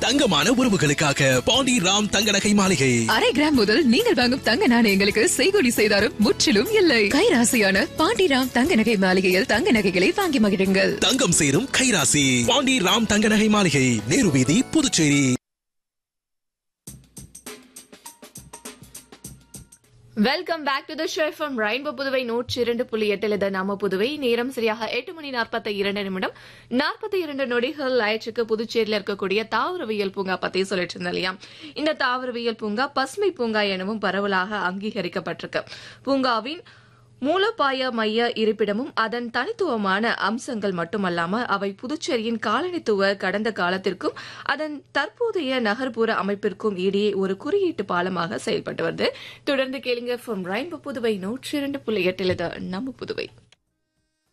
தங்கமான உறவுகளுக்காக பாண்டி ராம் தங்க நகை மாளிகை அரை கிராம் முதல் நீங்கள் வாங்கும் தங்க நாணயங்களுக்கு செய்கூலி செய்தாரும் முற்றிலும் இல்லை கைராசியான பாண்டிராம் தங்க நகை மாளிகையில் தங்க நகைகளை வாங்கி மகிழுங்கள் தங்கம் சேரும் கைராசி பாண்டி ராம் தங்க நகை மாளிகை நேரு வீதி Puducherry welcome back to the show from rainbow Puduvai நூற்றி இரண்டு புள்ளி எட்டில் இது நம்ம புதுவை நேரம் சரியாக எட்டு மணி நாற்பத்தி இரண்டு நிமிடம் நாற்பத்தி இரண்டு நொடிகள் ஆயிடுச்சுக்கு புதுச்சேரியில் இருக்கக்கூடிய தாவரவியல் பூங்கா பத்தி சொல்லிட்டு இருந்தேன் இல்லையா இந்த தாவரவியல் பூங்கா பசுமை பூங்கா எனவும் பரவலாக அங்கீகரிக்கப்பட்டிருக்கு பூங்காவின் மூலப்பாய மைய இருப்பிடமும் அதன் தனித்துவமான அம்சங்கள் மட்டுமல்லாம அவை புதுச்சேரியின் காலனித்துவ கடந்த காலத்திற்கும் அதன் தற்போதைய நகர்ப்புற அமைப்பிற்கும் இடையே ஒரு குறியீட்டு பாலமாக செயல்பட்டு வருது தொடர்ந்து கேளுங்க ஃப்ரம் ரெயின்போ புதுவை நூற்றி இரண்டு புள்ளி எட்டில் இது நம்ம புதுவை